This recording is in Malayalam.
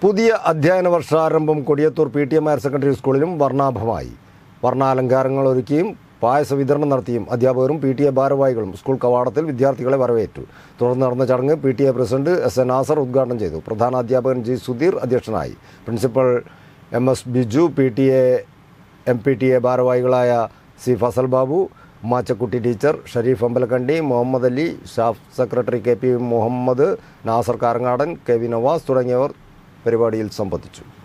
പുതിയ അധ്യയന വർഷാരംഭം Kodiyathur P T M higher secondary സ്കൂളിലും വർണ്ണാഭമായി വർണ്ണാലങ്കാരങ്ങൾ ഒരുക്കിയും പായസ വിതരണം നടത്തിയും അധ്യാപകരും പി ടി എ ഭാരവാഹികളും സ്കൂൾ കവാടത്തിൽ വിദ്യാർത്ഥികളെ വരവേറ്റു തുടർന്ന് നടന്ന ചടങ്ങ് P T A president S N Nasar ഉദ്ഘാടനം ചെയ്തു പ്രധാന അധ്യാപകൻ ജി സുധീർ അധ്യക്ഷനായി principal M S Biju P T A M P T A ഭാരവാഹികളായ C Fazal Babu Machakkutty teacher Shareef Ambalakandi Muhammad Ali staff secretary K P Muhammad Nasar കാരങ്ങാടൻ K V Navas തുടങ്ങിയവർ പരിപാടിയിൽ സംബന്ധിച്ചു